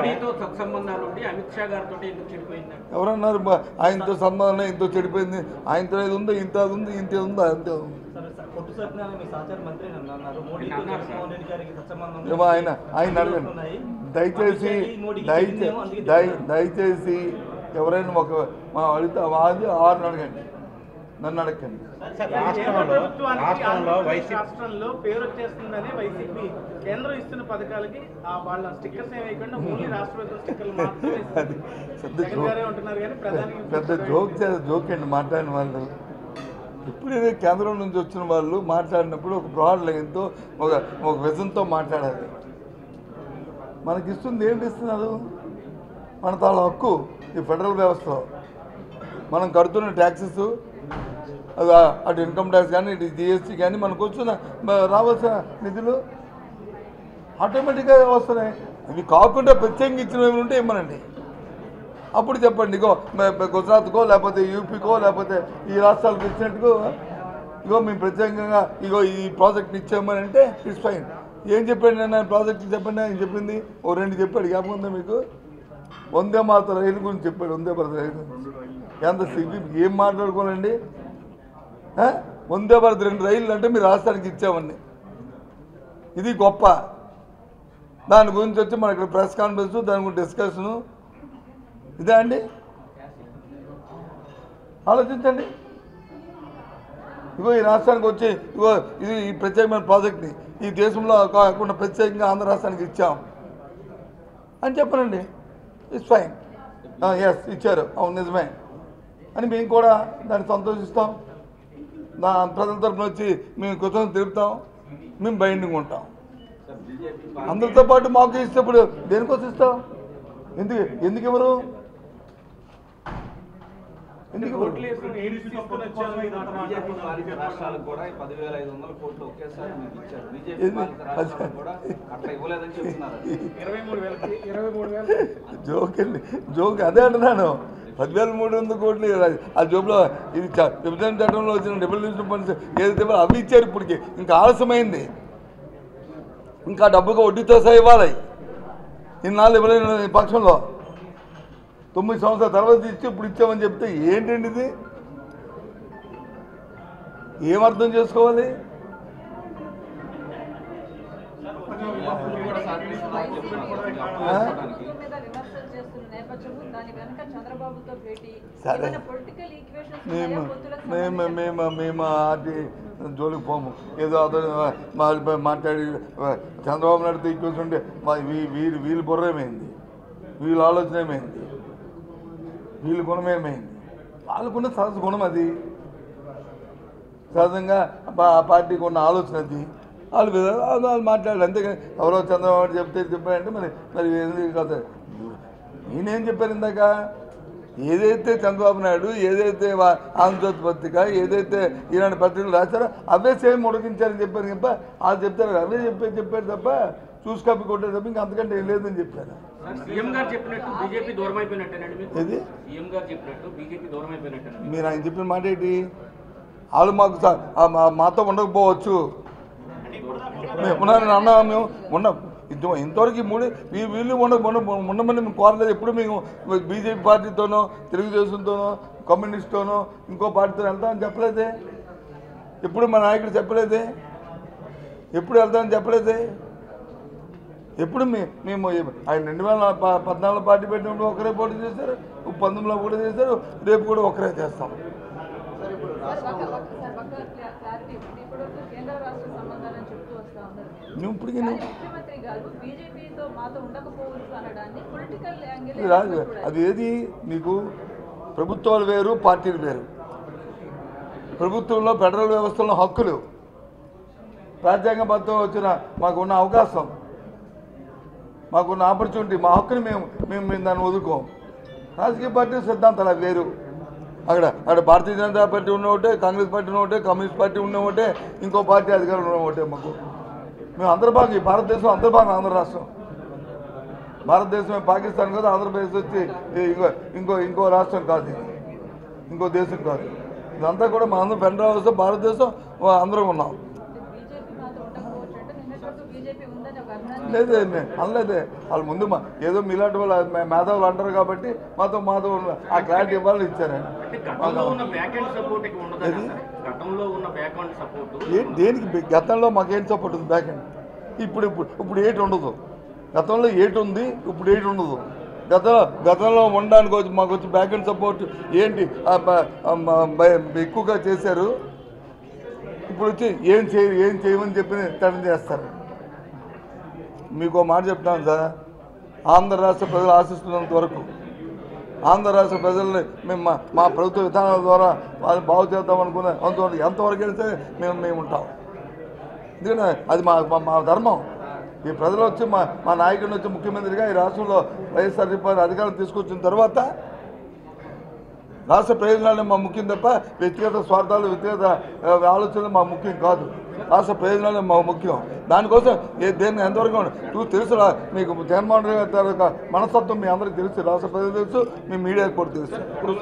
మోడీతో సత్సంబంధాలు ఉండి అమిత్ షా గారితో ఎందుకు చెడిపోయిందండి ఎవరన్నారు బా- ఆయనతో సంబంధం ఇంతో చెడిపోయింది ఆయనతో ఇది ఉంది ఇంత అది ఉంది ఇంత ఇది ఉంది అంతే ఉంది సరే సార్ పొట్టు సత్యనారాయణ మీ సహచార మంత్రి అని అన్నారు మోడీకి అన్నారు సార్. జగన్మోహన్ రెడ్డి గారికి సత్సంబంధం ఏమో ఆయన ఆయన అడగండి ఉన్నాయి. దయచేసి అమిత్ షాకి మోడీకి దయచే చెప్పిందేమో అందుకే దయ చెప్తున్నారు. దయచేసి ఎవరైనా ఒక మా అడిగితే వాది ఆరుని అడగండి నన్ను అడగండి రాష్ట్రంలో రాష్ట్రంలో వైసీపీ రాష్ట్రంలో పేరు వచ్చేస్తుందని వైసీపీ కేంద్రం ఇస్తున్న పథకాలకి ఆ వాళ్ళ స్టిక్కర్స్ ఏమి వేయకుండా ఓన్లీ రాష్ట్ర ప్రభుత్వం స్టిక్కర్లు మాత్రమే అది ఇస్తుంది. పెద్ద జగన్ గారే జోక్ ఉంటున్నారు కానీ ప్రధానికి పెద్ద జోక్ చే జోక్ అండి మాట్లాడిన వాళ్ళు ఇప్పుడే కేంద్రం నుంచి వచ్చిన వాళ్ళు మాట్లాడినప్పుడు ఒక బ్రాడ్ లైన్తో ఒక ఒక విజన్తో మాట్లాడాలి మనకి ఇస్తుంది ఏంటి ఇస్తున్నారు మన తాళ్ళ హక్కు ఈ ఫెడరల్ వ్యవస్థలో మనం కడుతున్న ట్యాక్సెస్ అవి ఆ- అటు ఇన్కమ్ ట్యాక్స్ కానీ ఇటు జిఎస్టీ కానీ మనకు వచ్చిన మ- రావాల్సిన నిధులు ఆటోమేటిక్గా వస్తున్నాయి ఇవి కాకుండా ప్రత్యేకంగా ఇచ్చినవి ఉంటే ఇమ్మనండి అప్పుడు చెప్పండి ఇగో మ- మ- గుజరాత్కో లేకపోతే యూపీకో లేకపోతే ఈ రాష్ట్రాలకు ఇచ్చినట్టుకో ఇగో మేము ప్రత్యేకంగా ఇగో ఈ ప్రాజెక్ట్ని ఇచ్చామని అంటే ఇట్స్ ఫైన్ ఏం చెప్పండి నేను ప్రాజెక్ట్ చెప్పండి ఆయన చెప్పింది ఓ రెండు చెప్పాడు జ్ఞాపకం ఉందా మీకు వందే మాత రైలు గురించి చెప్పాడు వందే భారత్ రైలు గురించి ఎంత సిగ్గు ఏం మాట్లాడుకోవాలండి ఆ? వందే భారత్ రెండు రైళ్ళు అంటే మీరు రాష్ట్రానికి ఇచ్చామండి ఇది గొప్ప దాని గురించి వచ్చి మన ఇక్కడ ప్రెస్ కాన్ఫరెన్స్ దాని గురించి డిస్కషను ఇదే అండి ఆలోచించండి ఇగో ఈ రాష్ట్రానికి వచ్చి ఇగో ఇది ఈ ప్రత్యేకమైన ప్రాజెక్ట్ని ఈ దేశంలో కాకుండా ప్రత్యేకంగా ఆంధ్ర రాష్ట్రానికి ఇచ్చాం అని చెప్పనండి ఇట్స్ ఫైన్ ఎస్ ఇచ్చారు అవును నిజమే అని మేము కూడా దాన్ని సంతోషిస్తాం నా ప్రజల తరఫున వచ్చి మేము కృతజ్ఞత తెలుపుతాం మేము బైండింగ్ ఉంటాం అందరితో పాటు మాకు ఇచ్చినప్పుడు దేనికోసం ఇస్తాం ఎందుకు ఎందుకు ఇవ్వరు ఎందుకు ఇవ్వరు ఓట్లు వేసుకుని ఏం తీసుకొని వచ్చారు మీరు అంటున్నారు. బీజేపీ పాలిత రాష్ట్రాలకు కూడా ఈ పదివేల ఐదు వందల కోట్లు ఒకేసారి మీకు ఇచ్చారు బీజేపీ ఏంది? పాలిత రాష్ట్రాలకు కూడా అట్లా ఇవ్వలేదని చెప్తున్నారు ఇరవై మూడు వేలకి ఇరవై మూడు వేలు జోక్ అండి జోక్ అదే అంటున్నాను పదివేల మూడు వందల కోట్లు అది- ఆ జోబులో ఇది చ- విభజన చట్టంలో వచ్చిన రెవల్యూషన్ ఫండ్స్ ఏదైతే ఇవ్వాలో అవి ఇచ్చారు ఇప్పటికి ఇంకా ఆలస్యమైంది ఇంకా డబ్బుగా వడ్డీతో సహా ఇవ్వాలి ఇన్నాళ్ళు ఇవ్వలేని పక్షంలో తొమ్మిది సంవత్సరాల తర్వాత ఇచ్చి ఇప్పుడు ఇచ్చామని చెప్తే ఏంటండి ఇది ఏం అర్థం చేసుకోవాలి కూడా సహకరిస్తున్నారని చెప్తున్నారు ఆ? చెప్పడానికి. మీద విమర్శలు చేస్తున్న నేపథ్యంలో దాని వెనక చంద్రబాబుతో భేటీ సరే. ఏమైనా పొలిటికల్ ఈక్వేషన్స్ మేము మేము మేము మేము అది జోలికి పోము ఏదో అతను మా- మాట్లాడి చంద్రబాబు నాయుడుతో కూర్చుంటే మా వీ- వీళ్ళు వీళ్ళ బుర్ర ఏమైంది వీళ్ళ ఆలోచన ఏమైంది వీళ్ళ గుణం ఏమైంది వాళ్ళకున్న సహజ గుణం అది సహజంగా పా- ఆ పార్టీకి ఉన్న ఆలోచన అది వాళ్ళు విధ- వాళ్ళు వాళ్ళు మాట్లాడారు అంతేగాని ఎవరో చంద్రబాబు నాయుడు చెప్తే చెప్పారంటే మరి మరి ఎందుకు కదా నేనేం చెప్పాను ఇందాక ఏదైతే చంద్రబాబు నాయుడు ఏదైతే వా- ఆంధ్రజ్యోతి పత్రిక ఏదైతే ఈనాడు పత్రికలు రాశారో అవే సేమ్ ఉడికించారని చెప్పారు తప్ప వాళ్ళు చెప్తారు అవే చెప్పే చెప్పారు తప్ప చూసి కప్పి కొట్టారు తప్ప ఇంకా అంతకంటే ఏం లేదని చెప్పారు సీఎం గారు చెప్పినట్టు బీజేపీ దూరం అయిపోయినట్టేనండి మీకు ఏది సీఎం గారు చెప్పినట్టు బీజేపీ దూరం అయిపోయినట్టేనండి మీరు ఆయన చెప్పిన మాట ఏంటి వాళ్ళు మాకు స- ఆ మా- మాతో ఉండకపోవచ్చు మేము ఉన్నారని అన్నా మేము ఉన్న ఇంత ఇంతవరకు ఈ మూడు వీ- వీళ్ళు ఉండ ఉండ ఉండమని మేము కోరలేదు ఎప్పుడు మేము బీజేపీ పార్టీతోనో తెలుగుదేశంతోనో కమ్యూనిస్ట్తోనో ఇంకో పార్టీతో వెళ్తామని చెప్పలేదే ఎప్పుడు మా నాయకుడు చెప్పలేదే ఎప్పుడు వెళ్తామని చెప్పలేదే ఎప్పుడు మే మేము ఆయన రెండు వేల ప- పద్నాలుగులో పార్టీ పెట్టినప్పుడు ఒకరే పోటీ చేశారు పంతొమ్మిదిలో కూడా చేశారు రేపు కూడా ఒకరే చేస్తాం క్లారిటీ ఇప్పటివరకు కేంద్ర రాష్ట్ర సంబంధాలని చెప్తూ వస్తా ఉన్నారు మేము ఇప్పటికీ కానీ ముఖ్యమంత్రి గారు బీజేపీతో మాతో ఉండకపోవచ్చు అనడాన్ని పొలిటికల్ యాంగిల్ ఇది రాదు అది ఏది మీకు ప్రభుత్వాలు వేరు పార్టీలు వేరు ప్రభుత్వంలో ఫెడరల్ వ్యవస్థలో హక్కులు రాజ్యాంగబద్ధం వచ్చిన మాకున్న అవకాశం మాకున్న ఆపర్చునిటీ మా హక్కుని మేము మేము మేము దాన్ని వదులుకోం రాజకీయ పార్టీ సిద్ధాంతాలు అవి వేరు అక్కడ అక్కడ భారతీయ జనతా పార్టీ ఉన్న ఒకటే కాంగ్రెస్ పార్టీ ఉన్న ఒకటే కమ్యూనిస్ట్ పార్టీ ఉన్న ఒకటే ఇంకో పార్టీ అధికారులు ఉన్న ఒకటే మాకు మేము అంతర్భాగం ఈ భారతదేశం అంతర్భాగం ఆంధ్ర రాష్ట్రం భారతదేశమే పాకిస్తాన్ కాదు ఆంధ్రప్రదేశ్ వచ్చి ఈ ఇంకో ఇంకో ఇంకో రాష్ట్రం కాదు ఇది ఇంకో దేశం కాదు ఇదంతా కూడా మన అందరం ఫెడరల్ వ్యవస్థ భారతదేశం అందరం ఉన్నాం బీజేపీ మాతో ఉండకపోవచ్చు అంటే నిన్నటి వరకు బీజేపీ ఉందని ఒక అర్థాన్ని లేదే నే- అనలేదే వాళ్ళు ముందు మా ఏదో మీలాంటి వాళ్ళు మే- మేధావులు అంటారు కాబట్టి మాతో మాతో ఉన్న- ఆ క్లారిటీ ఇవ్వాలని ఇచ్చారు అంటే గతంలో ఉన్న బ్యాక్ అండ్ సపోర్ట్ ఇక ఉండదు ఏది? గతంలో ఉన్న బ్యాక్ అండ్ సపోర్ట్ ఏ దేనికి బి- గతంలో మాకేం సపోర్ట్ ఉంది బ్యాక్ ఎండ్ ఇప్పుడు ఇప్పుడు ఇప్పుడు ఏటి ఉండదు గతంలో ఏటి ఉంది ఇప్పుడు ఏటి ఉండదు గతంలో గతంలో ఉండడానికి వచ్చి మాకు వచ్చి బ్యాక్ ఎండ్ సపోర్ట్ ఏంటి ఆ బ- ఆ మ- భయ- ఎక్కువగా చేశారు ఇప్పుడు వచ్చి ఏం చేయ ఏం చేయమని చెప్పి తడం చేస్తారు మీకు ఒక మాట చెప్తాను సార్ ఆంధ్ర రాష్ట్ర ప్రజలు ఆశిస్తున్నంత వరకు ఆంధ్ర రాష్ట్ర ప్రజల్ని మేము మా మా ప్రభుత్వ విధానాల ద్వారా వాళ్ళు బాగు చేద్దాం అనుకున్న అంతవరకు ఎంతవరకు వెళ్తే మేము మేము ఉంటాం ఎందుకంటే అది మా మా- మా ధర్మం ఈ ప్రజలు వచ్చి మా మా నాయకుడిని వచ్చి ముఖ్యమంత్రిగా ఈ రాష్ట్రంలో వైఎస్ఆర్సీపీ అధికారం తీసుకొచ్చిన తర్వాత రాష్ట్ర ప్రయోజనాలే మా ముఖ్యం తప్ప వ్యక్తిగత స్వార్థాలు వ్యక్తిగత ఆ, ఆలోచనలు మా ముఖ్యం కాదు రాష్ట్ర ప్రయోజనాలే మా ముఖ్యం దానికోసం ఏ దేన్ని ఎంతవరకు ఉండ- చూ- తెలుసు రా- మీకు జగన్మోహన్ రెడ్డి గారి తాలూకా మనస్తత్వం మీ అందరికీ తెలుసు రాష్ట్ర ప్రజలు తెలుసు మీ మీడియాకి కూడా తెలుసు ఇప్పుడు